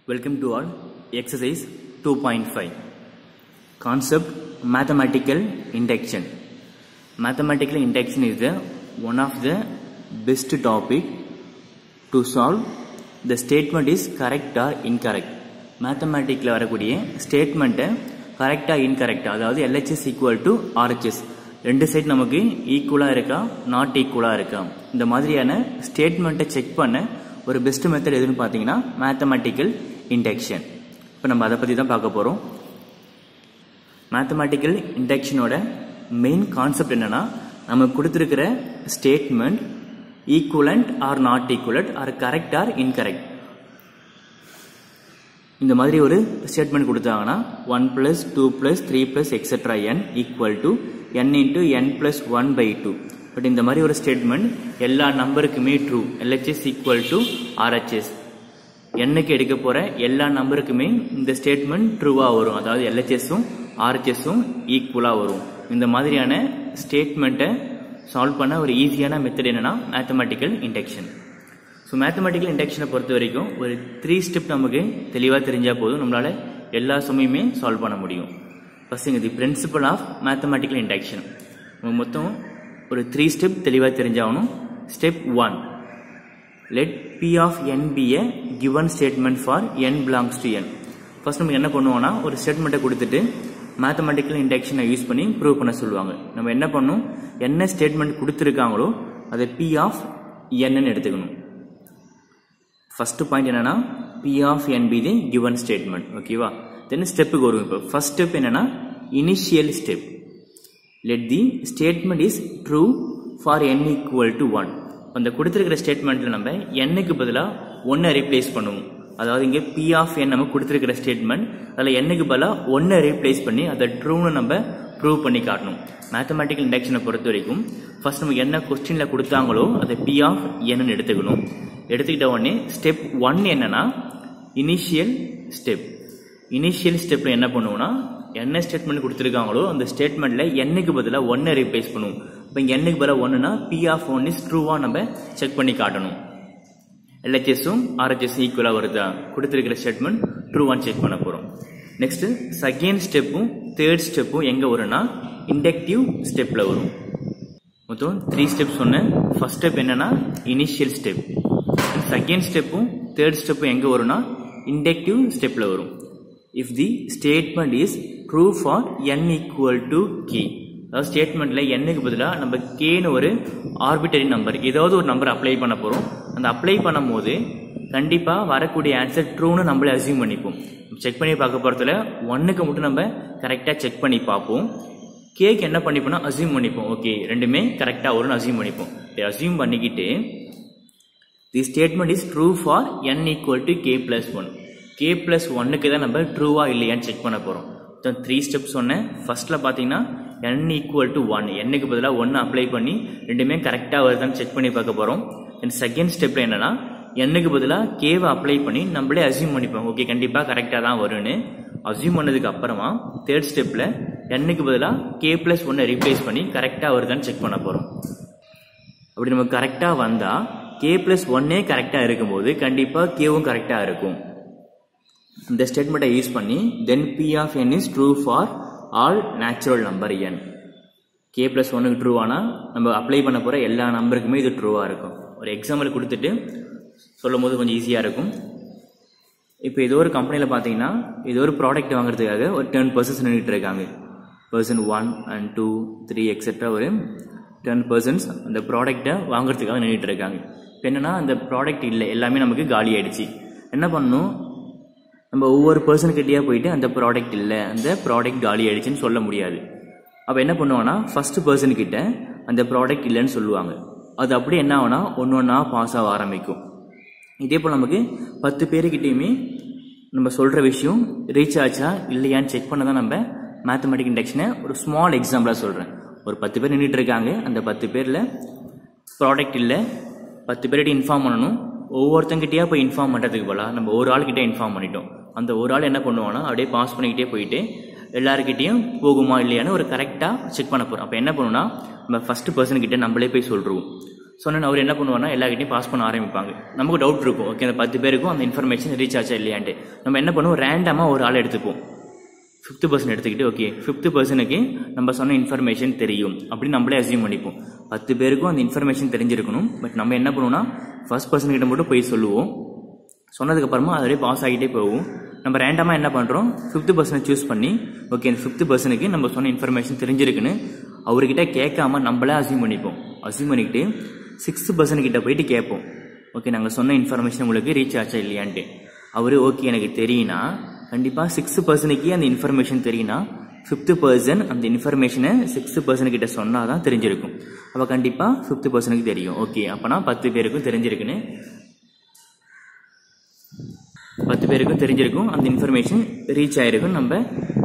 Welcome to all. Exercise 2.5. Concept Mathematical Induction. Mathematical induction is the one of the best topic to solve. The statement is correct or incorrect. மேத்தமேட்டிக்கில் வரக்கூடிய ஸ்டேட்மெண்ட்டை கரெக்டாக இன்கரெக்டாக அதாவது LHS equal to RHS ரெண்டு side நமக்கு ஈக்குவலாக இருக்கா not ஈக்குவலாக இருக்கா இந்த மாதிரியான ஸ்டேட்மெண்ட்டை செக் பண்ண ஒரு பெஸ்ட் மெத்தட் எதுன்னு பார்த்தீங்கன்னா மேத்தமேட்டிக்கல் இண்டக்ஷன் இப்போ நம்ம அதை பற்றி தான் பார்க்க போகிறோம் மேத்தமேட்டிக்கல் இண்டக்ஷனோட மெயின் கான்செப்ட் என்னன்னா நமக்கு கொடுத்துருக்கிற statement equivalent or not equivalent or correct or incorrect இந்த மாதிரி ஒரு ஸ்டேட்மெண்ட் கொடுத்தாங்கன்னா one plus two plus three plus etcetera n equal to n into n plus one by two but இந்த மாதிரி ஒரு ஸ்டேட்மெண்ட் எல்லா நம்பருக்குமே true LHS equal to RHS என்னைக்கு எடுக்க போற எல்லா நம்பருக்குமே இந்த ஸ்டேட்மெண்ட் ட்ரூவாக வரும் அதாவது எல்ஹெச்எஸும் ஆர்ஹெச்எஸும் ஈக்குவலாக வரும் இந்த மாதிரியான ஸ்டேட்மெண்ட்டை சால்வ் பண்ண ஒரு ஈஸியான மெத்தட் என்னன்னா மேத்தமெட்டிக்கல் இண்டக்ஷன் ஸோ மேத்தமெட்டிக்கல் இண்டக்ஷனை பொறுத்த வரைக்கும் ஒரு த்ரீ ஸ்டெப் நமக்கு தெளிவாக தெரிஞ்சால் போதும் நம்மளால் எல்லா சுமையுமே சால்வ் பண்ண முடியும் ஃபர்ஸ்ட் இது பிரின்சிபல் ஆஃப் மேத்தமெட்டிக்கல் இண்டக்ஷன் நம்ம மொத்தம் ஒரு த்ரீ ஸ்டெப் தெளிவாக தெரிஞ்சாகணும் step one let P of n be a given statement for n belongs to N first நம்ம என்ன பண்ணுவோம்னா ஒரு ஸ்டேட்மெண்ட்டை கொடுத்துட்டு மேத்தமெட்டிக்கல் இண்டக்ஷனை யூஸ் பண்ணி ப்ரூவ் பண்ண சொல்லுவாங்க நம்ம என்ன பண்ணணும் என்ன ஸ்டேட்மெண்ட் கொடுத்துருக்காங்களோ அதை பி ஆஃப் என்னன்னு எடுத்துக்கணும் ஃபர்ஸ்ட் பாயிண்ட் என்னன்னா P of n be the given statement ஓகேவா தென் ஸ்டெப்புக்கு வரும் இப்போ ஃபர்ஸ்ட் ஸ்டெப் என்னன்னா initial step let the statement is true for n equal to one அந்த கொடுத்துருக்கிற ஸ்டேட்மெண்ட்ல நம்ம என்னுக்கு பதிலாக ஒன்றை ரீப்ளேஸ் பண்ணுவோம் அதாவது இங்கே பி ஆஃப் என் நம்ம கொடுத்துருக்கிற ஸ்டேட்மெண்ட் அதில் என்னுக்கு பதிலாக ஒன்றை ரீப்ளேஸ் பண்ணி அதை ட்ரூன்னு நம்ம ப்ரூவ் பண்ணி காட்டணும் மேத்தமெட்டிக்கல் இண்டக்ஷனை பொறுத்த வரைக்கும் ஃபர்ஸ்ட் நம்ம என்ன கொஸ்டினில் கொடுத்தாங்களோ அதை பி ஆஃப் என்னன்னு எடுத்துக்கணும் எடுத்துக்கிட்ட உடனே ஸ்டெப் ஒன் என்னன்னா இனிஷியல் ஸ்டெப் இனிஷியல் ஸ்டெப்பில் என்ன பண்ணுவோம்னா என்ன ஸ்டேட்மெண்ட் கொடுத்துருக்காங்களோ அந்த ஸ்டேட்மெண்ட்ல என்னுக்கு பதிலாக ஒன்னை ரீப்ளேஸ் பண்ணுவோம் இப்போ இங்கே என்னுக்கு பதிலாக ஒன்றுனா பி ஆஃப் ஒன் இஸ் ட்ரூவாக நம்ம செக் பண்ணி காட்டணும் எல்ஹெச்எஸும் ஆர்ஹெச்எஸ் ஈக்குவலாக வருதா கொடுத்துருக்கிற ஸ்டேட்மெண்ட் ட்ரூவான்னு செக் பண்ண போகிறோம் நெக்ஸ்ட் செகண்ட் ஸ்டெப்பும் தேர்ட் ஸ்டெப்பும் எங்கே வரும்னா இண்டக்டிவ் ஸ்டெப்பில் வரும் மொத்தம் த்ரீ ஸ்டெப் சொன்னேன் ஃபர்ஸ்ட் ஸ்டெப் என்னன்னா இனிஷியல் ஸ்டெப் செகண்ட் ஸ்டெப்பும் தேர்ட் ஸ்டெப்பும் எங்கே வரும்னா இண்டக்டிவ் ஸ்டெப்பில் வரும் if the statement is true for n equal to k அதாவது ஸ்டேட்மெண்ட்ல என்னுக்கு பதிலாக நம்ம கேன்னு ஒரு ஆர்பிட்டரி நம்பர் ஏதாவது ஒரு நம்பர் அப்ளை பண்ண போகிறோம் அந்த அப்ளை பண்ணும் போது கண்டிப்பாக வரக்கூடிய ஆன்சர் ட்ரூன்னு நம்மளே அசியூம் பண்ணிப்போம் செக் பண்ணி பார்க்க போகிறதுல ஒன்றுக்கு மட்டும் நம்ம கரெக்டாக செக் பண்ணி பார்ப்போம் கேக் என்ன பண்ணிப்போம்னா அசியூம் பண்ணிப்போம் ஓகே ரெண்டுமே கரெக்டாக வரும்னு அசியூம் பண்ணிப்போம் அசியூம் பண்ணிக்கிட்டு the statement is true for n equal to k plus one k plus ஒன்னுக்கு தான் நம்ம ட்ரூவா இல்லையான்னு செக் பண்ண போகிறோம் த்ரீ ஸ்டெப் சொன்னேன் ஃபர்ஸ்ட்ல பார்த்தீங்கன்னா என் ஈக்குவல் டு ஒன் என்னுக்கு பதிலாக ஒன்று அப்ளை பண்ணி ரெண்டுமே கரெக்டாக வருதான்னு செக் பண்ணி பார்க்க போகிறோம் தென் செகண்ட் ஸ்டெப்பில் என்னன்னா என்னுக்கு பதிலாக கேவை அப்ளை பண்ணி நம்மளே அசியூம் பண்ணிப்போம் ஓகே கண்டிப்பாக கரெக்டாக தான் வரும்னு அசியூம் பண்ணதுக்கு அப்புறமா தேர்ட் ஸ்டெப்பில் என்னுக்கு பதிலாக கே பிளஸ் ஒன்னை ரீப்ளேஸ் பண்ணி கரெக்டாக வருதான்னு செக் பண்ண போகிறோம் அப்படி நம்ம கரெக்டாக வந்தால் கே பிளஸ் ஒன்னே கரெக்டாக இருக்கும்போது கண்டிப்பாக கேவும் கரெக்டாக இருக்கும் இந்த ஸ்டேட்மெண்ட்டை யூஸ் பண்ணி then P of n is true for all natural number n k plus ஒன்னுக்கு ட்ரூ ஆனால் நம்ம அப்ளை பண்ண போகிற எல்லா நம்பருக்குமே இது ட்ரூவாக இருக்கும் ஒரு எக்ஸாம்பிள் கொடுத்துட்டு சொல்லும் போது கொஞ்சம் ஈஸியாக இருக்கும் இப்போ ஏதோ ஒரு கம்பெனியில் பார்த்தீங்கன்னா ஏதோ ஒரு ப்ராடக்ட் வாங்குறதுக்காக ஒரு டென் பர்சன்ஸ் நின்றுட்டு இருக்காங்க person one and two three etcetera ஒரு டென் பர்சன்ஸ் அந்த ப்ராடக்ட்டை வாங்குறதுக்காக நின்றுட்டு இருக்காங்க இப்போ என்னன்னா அந்த ப்ராடக்ட் இல்லை எல்லாமே நமக்கு காலி ஆயிடுச்சு என்ன பண்ணணும் நம்ம ஒவ்வொரு பர்சனுக்கிட்டேயே போயிட்டு அந்த ப்ராடக்ட் இல்லை அந்த ப்ராடக்ட் காலி ஆயிடுச்சுன்னு சொல்ல முடியாது அப்போ என்ன பண்ணுவோம்னா ஃபர்ஸ்ட் பர்சன்கிட்ட அந்த ப்ராடக்ட் இல்லைன்னு சொல்லுவாங்க அது அப்படியே என்ன ஆகும்னா ஒன்று ஒன்றா பாஸ் ஆக ஆரம்பிக்கும் இதே போல் நமக்கு பத்து பேருக்கிட்டேயுமே நம்ம சொல்கிற விஷயம் ரீச் ஆச்சா இல்லையான்னு செக் பண்ண தான் நம்ம மேத்தமெட்டிக் இண்டக்ஷனை ஒரு ஸ்மால் எக்ஸாம்பிளாக சொல்கிறேன் ஒரு பத்து பேர் நின்றுட்டு இருக்காங்க அந்த பத்து பேரில் ப்ராடக்ட் இல்லை பத்து பேர்கிட்ட இன்ஃபார்ம் பண்ணணும் ஒவ்வொருத்தங்கிட்டயா போய் இன்ஃபார்ம் பண்ணுறதுக்கு போல நம்ம ஒரு ஆள்கிட்ட இன்ஃபார்ம் பண்ணிட்டோம் அந்த ஒரு ஆள் என்ன பண்ணுவான்னா அப்படியே பாஸ் பண்ணிக்கிட்டே போயிட்டு எல்லாருக்கிட்டையும் போகுமா இல்லையான்னு ஒரு கரெக்டாக செக் பண்ண போகிறோம் அப்போ என்ன பண்ணுன்னா நம்ம ஃபர்ஸ்ட் பர்சன் கிட்ட நம்மளே போய் சொல்கிறோம் சொன்ன அவர் என்ன பண்ணுவார்னா எல்லார்கிட்டையும் பாஸ் பண்ண ஆரம்பிப்பாங்க நமக்கு டவுட் இருக்கும் ஓகே அந்த பத்து பேருக்கும் அந்த இன்ஃபர்மேஷன் ரீச் ஆச்சா இல்லையான்ட்டு நம்ம என்ன பண்ணுவோம் ரேண்டமாக ஒரு ஆள் எடுத்துப்போம் ஃபிஃப்த்து பர்சன் எடுத்துக்கிட்டு ஓகே ஃபிஃப்த்து பர்சனுக்கு நம்ம சொன்ன இன்ஃபர்மேஷன் தெரியும் அப்படின்னு நம்மளே அசியூம் பண்ணிப்போம் பத்து பேருக்கும் அந்த இன்ஃபர்மேஷன் தெரிஞ்சிருக்கணும் பட் நம்ம என்ன பண்ணுவோம்னா ஃபர்ஸ்ட் பர்சன் கிட்ட மட்டும் போய் சொல்லுவோம் சொன்னதுக்கப்புறமா அதிலே பாஸ் ஆகிட்டே போகும் நம்ம ரேண்டமாக என்ன பண்ணுறோம் ஃபிஃப்த்து பர்சனை சூஸ் பண்ணி ஓகே இந்த ஃபிஃப்த்து பர்சனுக்கு நம்ம சொன்ன இன்ஃபர்மேஷன் தெரிஞ்சிருக்குன்னு அவர்கிட்ட கேட்காம நம்மளே அசியூம் பண்ணிப்போம் அசியூம் பண்ணிக்கிட்டு சிக்ஸ்த்து பர்சன்கிட்ட போயிட்டு கேட்போம் ஓகே நாங்கள் சொன்ன இன்ஃபர்மேஷன் உங்களுக்கு ரீச் ஆச்சா இல்லையான்ட்டு அவர் ஓகே எனக்கு தெரியும்னா கண்டிப்பாக சிக்ஸ்த்து பர்சனுக்கே அந்த இன்ஃபர்மேஷன் தெரியும்னா ஃபிஃப்த்து பர்சன் அந்த இன்ஃபர்மேஷனை சிக்ஸ்த்து பர்சன் கிட்ட சொன்னால் தான் தெரிஞ்சிருக்கும் அப்போ கண்டிப்பாக ஃபிஃப்த்து பர்சனுக்கு தெரியும் ஓகே அப்போனா பத்து பேருக்கும் தெரிஞ்சிருக்குன்னு பத்து பேருக்கும் தெரிஞ்சிருக்கும் அந்த இன்ஃபர்மேஷன் ரீச் ஆயிருக்கும் நம்ம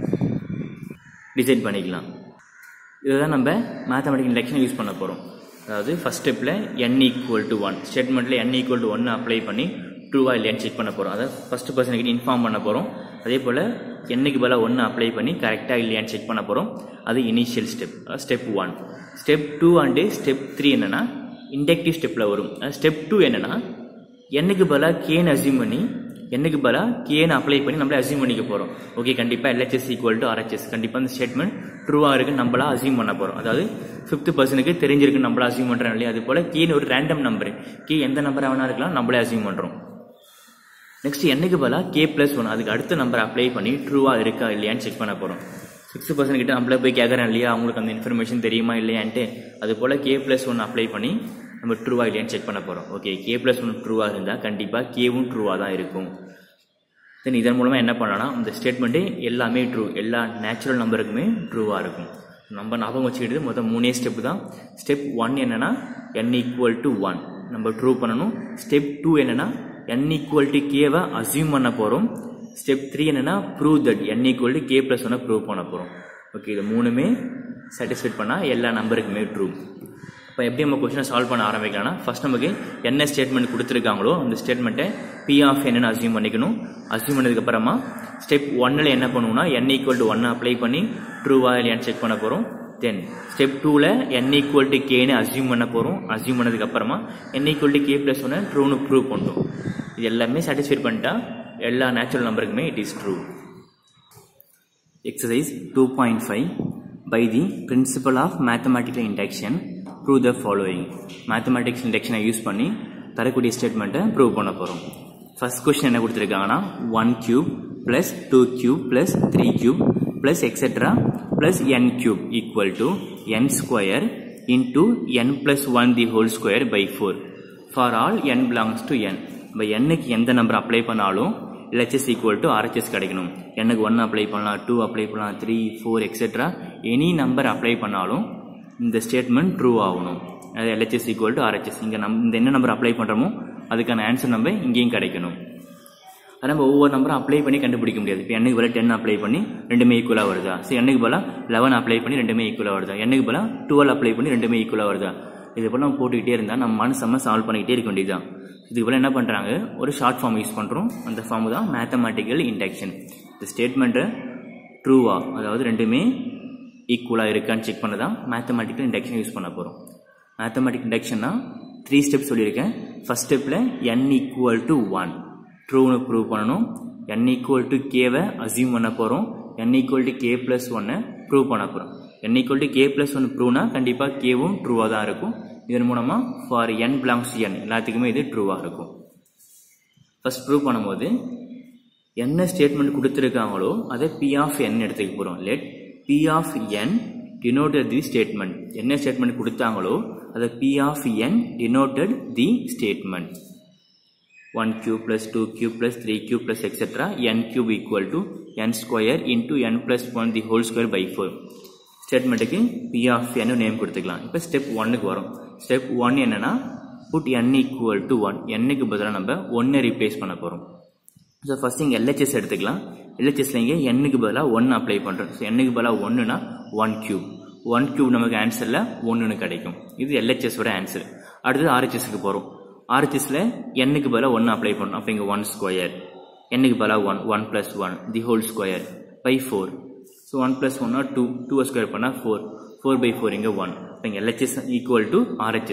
டிசைட் பண்ணிக்கலாம் இதுதான் நம்ம மேத்தமெட்டிக்கல் இண்டக்ஷன் யூஸ் பண்ண போகிறோம் அதாவது ஃபர்ஸ்ட் ஸ்டெப்பில் என் ஈக்குவல் டு ஒன் ஸ்டேட்மெண்ட்டில் என் ஈக்குவல் டு ஒன்று அப்ளை பண்ணி ட்ரூவா இல்லையான்னு செக் பண்ண போகிறோம் அதாவது ஃபஸ்ட்டு பர்சனுக்கு இன்ஃபார்ம் பண்ண போகிறோம் அதே போல் என்னைக்கு பதிலாக ஒன்று அப்ளை பண்ணி கரெக்டாக இல்லையான்னு செக் பண்ண போகிறோம் அது initial step step one step two and step three என்னென்னா இண்டக்டிவ் ஸ்டெப்பில் வரும் ஸ்டெப் டூ என்னென்னா என்னைக்கு பதிலாக கேன்னு அசியூம் பண்ணி என்னைக்கு பதிலாக கேன்னு அப்ளை பண்ணி நம்மளே அசியூம் பண்ணிக்க போகிறோம் ஓகே கண்டிப்பாக எல்ஹெச்எஸ் ஈக்குவல் டு ஆர்ஹெச்எஸ் கண்டிப்பாக அந்த ஸ்டேட்மெண்ட் ட்ரூவாக இருக்குன்னு நம்மளா அசியூம் பண்ண போகிறோம் அதாவது ஃபிஃப்த் பர்சனுக்கு தெரிஞ்சிருக்கு நம்மளா அசியூம் பண்ணுறோம் இல்லையா அது போல் கீன்னு ஒரு ரேண்டம் நம்பர் கீ எந்த நம்பர் வேணா இருக்கலாம் நம்மளே அசியூம் பண்ணுறோம் நெக்ஸ்ட் என்னைக்கு பதிலாக கே ப்ளஸ் ஒன் அதுக்கு அடுத்த நம்பர் அப்ளை பண்ணி ட்ரூவாக இருக்கா இல்லையான்னு செக் பண்ண போகிறோம் சிக்ஸ் பர்சன்ட் கிட்ட நம்மளே போய் கேட்குறேன் இல்லையா அவங்களுக்கு அந்த இன்ஃபர்மேஷன் தெரியுமா இல்லையான்ட்டு அது போல் கே ப்ளஸ் ஒன் அப்ளை பண்ணி நம்ம ட்ரூவா இல்லையான்னு செக் பண்ண போகிறோம் ஓகே கே ப்ளஸ் ஒன் ட்ரூவாக இருந்தால் கண்டிப்பாக கேவும் ட்ரூவாக தான் இருக்கும் தென் இதன் மூலமாக என்ன பண்ணலாம்னா இந்த ஸ்டேட்மெண்ட்டு எல்லாமே ட்ரூ எல்லா நேச்சுரல் நம்பருக்குமே ட்ரூவாக இருக்கும் நம்ம ஞாபகம் வச்சுக்கிட்டு மொத்தம் மூணே ஸ்டெப் தான் ஸ்டெப் ஒன் என்னன்னா என் ஈக்குவல் டு ஒன் நம்ம ட்ரூ பண்ணணும் ஸ்டெப் டூ என்னன்னா என் ஈக்குவல் டு கேவை அசியூம் பண்ண போகிறோம் ஸ்டெப் த்ரீ என்னன்னா prove that n equal to k plus ஒன்னை ப்ரூவ் பண்ண போகிறோம் ஓகே இது மூணுமே சாட்டிஸ்ஃபைட் பண்ணால் எல்லா நம்பருக்குமே ட்ரூ இப்போ எப்படி நம்ம கொஸ்டினை சால்வ் பண்ண ஆரம்பிக்கலாம்னா ஃபர்ஸ்ட் நமக்கு என்ன ஸ்டேட்மெண்ட் கொடுத்துருக்காங்களோ அந்த ஸ்டேட்மெண்ட்டை பி ஆஃப் என்னன்னு அசியூம் பண்ணிக்கணும் அசியூம் பண்ணதுக்கப்புறமா ஸ்டெப் ஒன்னில் என்ன பண்ணுவோம்னா என் ஈக்குவல் டு ஒன்னை அப்ளை பண்ணி ட்ரூவா இல்லையான்னு செக் பண்ண போகிறோம் தென் ஸ்டெப் டூவில் என் ஈக்குவல் டு கேன்னு அசியூம் பண்ண போகிறோம் அசியூம் பண்ணதுக்கப்புறமா n equal to k plus ஒன்னை ட்ரூன்னு ப்ரூவ் பண்ணுறோம் இது எல்லாமே சாட்டிஸ்ஃபை பண்ணிட்டா எல்லா நேச்சுரல் நம்பருக்குமே it is true Exercise 2.5 By the principle of mathematical induction, prove the following. Mathematics induction use பண்ணி தரக்கூடிய ஸ்டேட்மெண்ட்டை ப்ரூவ் பண்ண போகிறோம் ஃபர்ஸ்ட் கொஸ்டின் என்ன கொடுத்துருக்காங்கன்னா one cube plus two cube plus three cube plus etcetera plus n cube equal to n square into n plus one the whole square by four for all n belongs to N இப்போ எண்ணுக்கு எந்த number apply பண்ணாலும் LHS equal to RHS கிடைக்கணும் எனக்கு one apply பண்ணலாம் two apply பண்ணலாம் three four etcetera any number apply பண்ணாலும் இந்த ஸ்டேட்மெண்ட் ட்ரூ ஆகணும் அது LHS ஈக்குவல் டு ஆர்ஹெச்எஸ் இங்கே நம் இந்த என்ன நம்பர் அப்ளை பண்ணுறோமோ அதுக்கான ஆன்சர் நம்ம இங்கேயும் கிடைக்கணும் அது நம்ம ஒவ்வொரு நம்பரும் அப்ளை பண்ணி கண்டுபிடிக்க முடியாது இப்போ எண்ணுக்கு பதிலாக டென் அப்ளை பண்ணி ரெண்டுமே ஈக்குவலாக வருதா சரி எண்ணுக்கு பதிலாக லெவன் அப்ளை பண்ணி ரெண்டுமே ஈக்குவலாக வருதா எண்ணுக்கு பதிலாக டுவெல் அப்ளை பண்ணி ரெண்டுமே ஈக்குவலாக வருதா இது போல் நம்ம போட்டுக்கிட்டே இருந்தால் நம்ம மனசம்ம சால்வ் பண்ணிக்கிட்டே இருக்க வேண்டியதுதான் இதுக்கு போல் என்ன பண்ணுறாங்க ஒரு ஷார்ட் ஃபார்ம் யூஸ் பண்ணுறோம் அந்த ஃபார்ம் தான் மேத்தமெட்டிக்கல் இண்டக்ஷன் இந்த ஸ்டேட்மெண்ட்டை ட்ரூவா அதாவது ரெண்டுமே ஈக்குவலாக இருக்கான்னு செக் பண்ண தான் மேத்தமெட்டிக்கல் இண்டக்ஷன் யூஸ் பண்ண போகிறோம் மேத்தமெட்டிக் இண்டக்ஷன்னா த்ரீ ஸ்டெப் சொல்லியிருக்கேன் ஃபர்ஸ்ட் ஸ்டெப்பில் என் ஈக்குவல் டு ஒன் ட்ரூன்னு ப்ரூவ் பண்ணணும் என் ஈக்குவல் டு கேவை அசியூம் பண்ண போகிறோம் n equal to k plus ஒன்னை ப்ரூவ் பண்ண போகிறோம் n equal to k plus one ப்ரூவ்னா கண்டிப்பாக கேவும் ட்ரூவாக தான் இருக்கும் இதன் மூலமாக for n belongs to N எல்லாத்துக்குமே இது ட்ரூவாக இருக்கும் ஃபர்ஸ்ட் ப்ரூவ் பண்ணும்போது என்ன ஸ்டேட்மெண்ட் கொடுத்துருக்காங்களோ அதை பி ஆஃப் என் எடுத்துக்க போகிறோம் let P of n denoted the statement என்ன ஸ்டேட்மெண்ட் கொடுத்தாங்களோ அதை P of n denoted the statement one cube plus two cube plus three cube plus etcetera n cube equal to n square into n plus one the whole square by four ஸ்டேட்மெண்ட்டுக்கு P of n name கொடுத்துக்கலாம் இப்போ step ஒன்னுக்கு வரும் step one என்னன்னா put n equal to one என்னுக்கு பதிலாக நம்ம ஒன்னை ரீப்ளேஸ் பண்ண போகிறோம் ஸோ ஃபஸ்ட் இங்கே எல்ஹெச்எஸ் எடுத்துக்கலாம் எல்ஹெச்எஸ்ல இங்கே எண்ணுக்கு பதிலாக ஒன்று அப்ளை பண்ணுறோம் ஸோ எண்ணுக்கு பதிலாக ஒன்றுனா ஒன் கியூப் ஒன் கியூப் நமக்கு ஆன்சரில் ஒன்றுன்னு கிடைக்கும் இது எல்ஹெச்எஸோட ஆன்சர் அடுத்தது ஆர்ஹெச்எஸ்க்கு போகிறோம் ஆர்ஹெச்எஸ்ல எண்ணுக்கு பதிலாக ஒன்று அப்ளை பண்ணணும் அப்போ இங்கே ஒன் ஸ்கொயர் எண்ணுக்கு பதிலாக one one plus one the whole square by four so one plus ஒன்னா டூ டூ ஸ்கொயர் பண்ணால் ஃபோர் ஃபோர் பை ஃபோர் இங்கே ஒன் இப்போ இங்கே எல்ஹெச்எஸ் ஈக்குவல் டு ஆர்ஹெச்எஸ்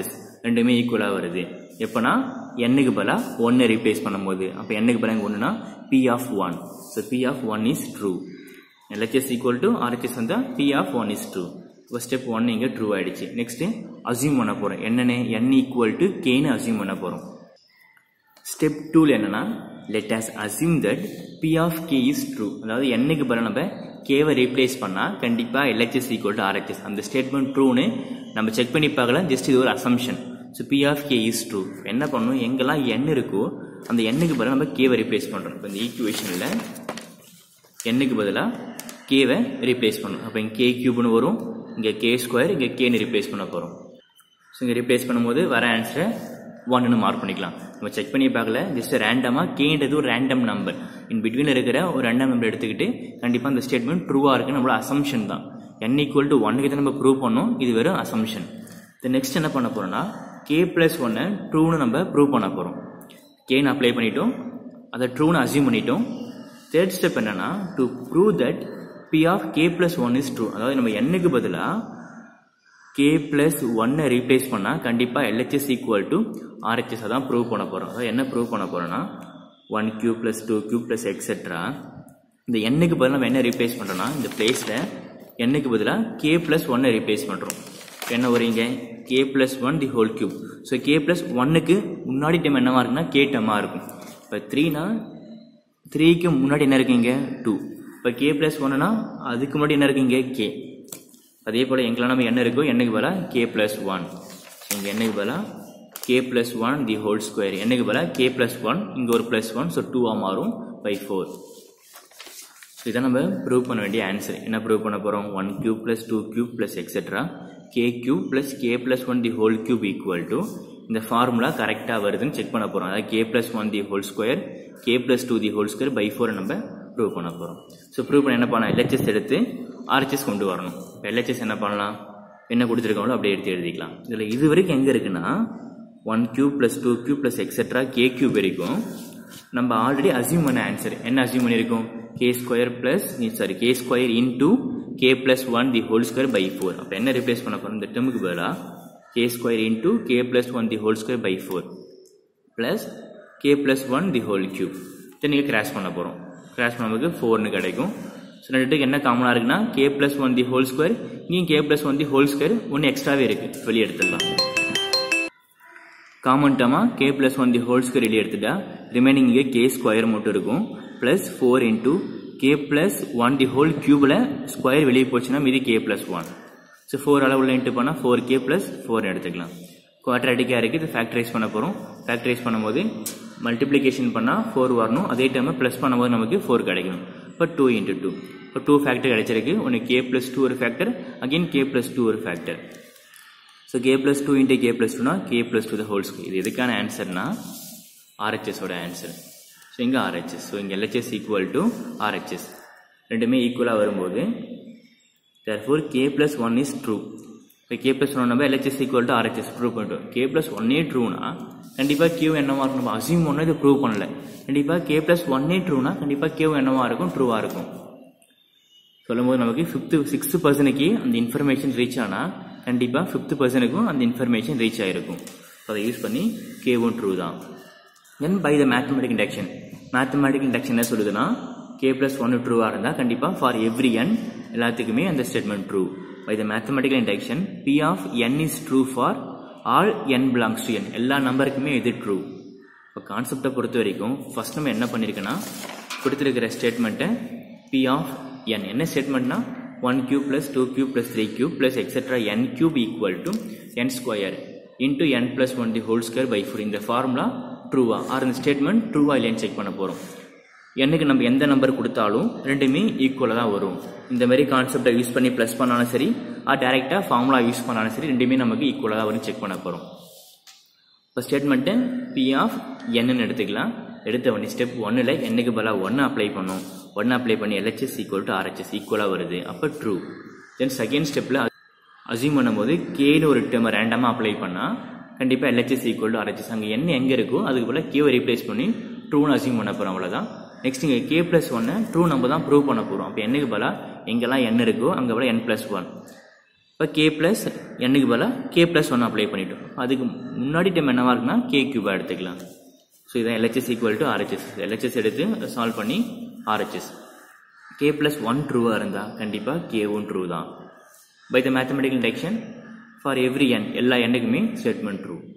ரெண்டுமே ஈக்குவலாக வருது எப்போனா எண்ணுக்கு பதிலாக ஒன்று ரீப்ளேஸ் பண்ணும்போது அப்போ எண்ணுக்கு பதிலாக ஒன்றுனா P of one so P of one is true LHS equal to RHS வந்தால் P of one is true இப்போ ஸ்டெப் ஒன் இங்கே ட்ரூ ஆயிடுச்சு நெக்ஸ்ட்டு அசியூம் பண்ண போகிறோம் என்னென்ன என் ஈக்குவல் டு கேன்னு அசியூம் பண்ண போகிறோம் ஸ்டெப் டூவில் என்னன்னா let us assume that P of k is true அதாவது என்னைக்கு பதிலாக நம்ம கேவை ரீப்ளேஸ் பண்ணால் கண்டிப்பாக எல்ஹெச்எஸ் ஈக்குவல் டு ஆர்ஹெச்எஸ் அந்த ஸ்டேட்மெண்ட் ட்ரூன்னு நம்ம செக் பண்ணி பார்க்கலாம் ஜஸ்ட் இது ஒரு assumption so P of k is true என்ன பண்ணணும் எங்கெல்லாம் எண் இருக்கோ அந்த எண்ணுக்கு பதிலாக நம்ம கேவை ரீப்ளேஸ் பண்ணுறோம் இப்போ இந்த ஈக்குவேஷனில் எண்ணுக்கு பதிலாக கேவை ரீப்ளேஸ் பண்ணணும் அப்போ இங்கே கே கியூப்னு வரும் இங்கே கே ஸ்கொயர் இங்கே கேன்னு ரீப்ளேஸ் பண்ண போகிறோம் ஸோ இங்கே ரீப்ளேஸ் பண்ணும்போது வர ஆன்சரை ஒன்னு மார்க் பண்ணிக்கலாம் நம்ம செக் பண்ணி பார்க்கல ஜஸ்ட் ரேண்டமாக கேன்றது ஒரு ரேண்டம் நம்பர் இன் பிட்வீனில் இருக்கிற ஒரு ரேண்டம் நம்பர் எடுத்துக்கிட்டு கண்டிப்பாக அந்த ஸ்டேட்மெண்ட் ட்ரூவாக இருக்குது நம்மளோட அசம்ஷன் தான் என் ஈக்குவல் டு ஒன்னுக்கு தான் நம்ம ப்ரூவ் பண்ணோம் இது வெறும் அசம்ஷன் இது நெக்ஸ்ட் என்ன பண்ண போகிறோம்னா கே ப்ளஸ் ஒன்னை ட்ரூன்னு நம்ம ப்ரூவ் பண்ண போகிறோம் கேன்னு அப்ளை பண்ணிட்டோம் அதை ட்ரூன்னு அசியூம் பண்ணிட்டோம் தேர்ட் ஸ்டெப் என்னன்னா to prove that P of k plus one is true அதாவது நம்ம எண்ணுக்கு பதிலாக கே பிளஸ் ஒன்னை ரீப்ளேஸ் பண்ணால் கண்டிப்பாக எல்ஹெச்எஸ் ஈக்குவல் டு ஆர்ஹெச்எஸ் தான் ப்ரூவ் பண்ண போகிறோம் அதாவது என்ன ப்ரூவ் பண்ண போகிறோம்னா one cube plus two cube plus etcetera இந்த எண்ணுக்கு பதிலாக நம்ம என்ன ரீப்ளேஸ் பண்ணுறோம்னா இந்த பிளேஸில் எண்ணுக்கு பதிலாக கே ப்ளஸ் ஒன்னை ரீப்ளேஸ் பண்ணுறோம் என்ன வரீங்க k plus one the whole cube so k plus ஒன்னுக்கு முன்னாடி டைம் என்னவா இருக்குன்னா கே டம்மாக இருக்கும் இப்போ த்ரீனா த்ரீக்கு முன்னாடி என்ன இருக்குங்க டூ இப்போ கே ப்ளஸ் ஒன்னுனா அதுக்கு முன்னாடி என்ன இருக்குங்க கே அதே போல் எங்கெல்லாம் நம்ம என்ன இருக்கோ என்னுக்கு பதிலாக கே ப்ளஸ் ஒன் இங்கே என்னுக்கு பதிலாக k plus one the whole square என்னுக்கு பதிலாக கே ப்ளஸ் ஒன் இங்கே ஒரு ப்ளஸ் ஒன் ஸோ டூவாக மாறும் பை ஃபோர் ஸோ இதான் நம்ம ப்ரூவ் பண்ண வேண்டிய ஆன்சர் என்ன ப்ரூவ் பண்ண போகிறோம் one cube plus two cube plus etcetera k cube plus k plus one the whole cube equal to இந்த ஃபார்முலா கரெக்டாக வருதுன்னு செக் பண்ண போகிறோம் அதாவது k plus one the whole square k plus two the whole square by ஃபோரை நம்ம prove பண்ண போகிறோம் ஸோ ப்ரூவ் பண்ண என்ன பண்ணலாம் எல்ஹெச்எஸ் எடுத்து ஆர்ஹெச்எஸ் கொண்டு வரணும் இப்போ எல்ஹெச்எஸ் என்ன பண்ணலாம் என்ன கொடுத்துருக்காங்களோ அப்படியே எடுத்து எழுதிக்கலாம் இதில் இது வரைக்கும் எங்கே இருக்குன்னா one cube plus two cube plus etcetera k cube வரைக்கும் நம்ம ஆல்ரெடி அசியூம் பண்ண ஆன்சர் என்ன அசியூம் பண்ணியிருக்கோம் k square plus sorry k square into k plus one the whole square by four அப்போ என்ன ரிப்ளேஸ் பண்ண போகிறோம் இந்த டெர்முக்கு பதிலாக k square into k plus one the whole square by four plus k plus one the whole cube இதை நீங்கள் crash பண்ண போகிறோம் கிராஷ் பண்ணும்போது ஃபோர்னு கிடைக்கும் ஸோ ரெண்டுக்கு என்ன காமனாக இருக்குன்னா k plus one the whole square இங்கேயும் k plus one the whole square ஒன்று எக்ஸ்ட்ராவே இருக்குது வெளியே எடுத்துடலாம் காமன் டேர்மாக k plus one the whole square வெளியே எடுத்துட்டா ரிமைனிங் இங்கே கே ஸ்கொயர் மட்டும் இருக்கும் plus four into k plus one the whole கியூபில் ஸ்கொயர் வெளியே போச்சுன்னா மீதி k plus one so four அளவுல இன்ட்டு பண்ணால் ஃபோர் கே ப்ளஸ் ஃபோர் எடுத்துக்கலாம் குவாட்ராட்டிக்காக இருக்குது இது ஃபேக்டரைஸ் பண்ண போகிறோம் ஃபேக்டரைஸ் பண்ணும்போது மல்டிப்ளிகேஷன் பண்ணால் ஃபோர் வரணும் அதே டைமில் ப்ளஸ் பண்ணும்போது நமக்கு ஃபோர் கிடைக்கணும் இப்போ டூ இன்ட்டு டூ இப்போ டூ ஃபேக்டர் கிடைச்சிருக்கு ஒன்று கே ப்ளஸ் டூ ஒரு factor again k plus two ஒரு factor so k plus two into k plus டூனா k plus two the whole square இது எதுக்கான ஆன்சர்னா ஆர்ஹெச்எஸோட ஆன்சர் ஸோ இங்கே ஆர்ஹெச்எஸ் ஸோ இங்கே எல்ஹெச்எஸ் ஈக்குவல் டு ஆர்ஹெச்எஸ் ரெண்டுமே ஈக்குவலாக வரும்போது therefore k plus 1 is true இப்போ k plus 1 நம்ம LHS equal to RHS prove பண்ணிட்டோம் k plus 1 ட்ரூனா கண்டிப்பாக q என்னவா இருக்கும் நம்ம அசியூம் பண்ண இது ப்ரூவ் பண்ணல கண்டிப்பாக k plus 1 ட்ரூனா கண்டிப்பாக q என்னவா இருக்கும் ட்ரூவாக இருக்கும் சொல்லும்போது நமக்கு ஃபிஃப்த்து சிக்ஸ்த்து பர்சனுக்கு அந்த இன்ஃபர்மேஷன் ரீச் ஆனால் கண்டிப்பாக ஃபிஃப்த்து பர்சனுக்கும் அந்த இன்ஃபர்மேஷன் ரீச் ஆகிருக்கும் அதை யூஸ் பண்ணி கேவும் ட்ரூ தான் then by the mathematic induction mathematic induction என்ன சொல்லுதுன்னா கே பிளஸ் ஒன்று ட்ரூவாக இருந்தால் கண்டிப்பாக ஃபார் எவ்ரி என் எல்லாத்துக்குமே அந்த statement true by the mathematical induction P of n is true for all n belongs to n எல்லா நம்பருக்குமே இது ட்ரூ இப்போ கான்செப்டை பொறுத்த வரைக்கும் ஃபர்ஸ்ட் நம்ம என்ன பண்ணியிருக்கோன்னா கொடுத்துருக்கிற ஸ்டேட்மெண்ட்டை பி ஆஃப் என் என்ன ஸ்டேட்மெண்ட்னா one cube plus two cube plus three cube plus etcetera n cube equal to n square into n plus one the whole square by four இந்த ஃபார்முலா ட்ரூவா ஆர் இந்த statement ட்ரூவா இல்லையான்னு check பண்ண போகிறோம் என்னுக்கு நம்ம எந்த நம்பர் கொடுத்தாலும் ரெண்டுமே ஈக்குவலாக தான் வரும் இந்த மாதிரி கான்செப்டை யூஸ் பண்ணி ப்ளஸ் பண்ணாலும் சரி ஆர் டேரெக்டாக ஃபார்முலா யூஸ் பண்ணாலும் சரி ரெண்டுமே நமக்கு ஈக்குவலாக தான் வரும் செக் பண்ண போகிறோம் இப்போ ஸ்டேட்மெண்ட்டு பி ஆஃப் என்னன்னு எடுத்துக்கலாம் எடுத்த உடனே ஸ்டெப் ஒன்னில் என்னுக்கு பதிலாக ஒன்று அப்ளை பண்ணும் ஒன்று அப்ளை பண்ணி எல்ஹெச்எஸ் ஈக்குவல் டு ஆர்ஹெச்எஸ் ஈக்குவலாக வருது அப்போ ட்ரூ தென் செகண்ட் ஸ்டெப்பில் அசியூம் பண்ணும்போது கேன்னு ஒரு டேர்மை ரேண்டமாக அப்ளை பண்ணால் கண்டிப்பாக எல்ஹெச்எஸ் ஈக்குவல் டு ஆர்ஹெச்எஸ் அங்கே என்ன எங்கே இருக்கோ அதுக்கு போல் கேவை ரீப்ளேஸ் பண்ணி ட்ரூன்னு அசியூம் பண்ண போகிறோம் அவ்வளோதான் நெக்ஸ்ட் இங்கே கே ப்ளஸ் ஒன்று ட்ரூ நம்ம தான் ப்ரூவ் பண்ண போகிறோம் அப்போ என்னுக்கு பதிலாக எங்கெல்லாம் என் இருக்கோ அங்கே போல் என் ப்ளஸ் ஒன் இப்போ கே ப்ளஸ் என்னுக்கு பதிலாக கே ப்ளஸ் ஒன் அப்ளை பண்ணிட்டோம் அதுக்கு முன்னாடி டைம் என்னவா இருக்குன்னா கே கியூபாக எடுத்துக்கலாம் ஸோ இதான் LHS equal to RHS LHS எடுத்து சால்வ் பண்ணி ஆர்ஹெச்எஸ் கே ப்ளஸ் ஒன் ட்ரூவாக இருந்தால் கண்டிப்பாக கேவும் ட்ரூ தான் by the mathematical induction for every n எல்லா எண்ணுக்குமே ஸ்டேட்மெண்ட் ட்ரூ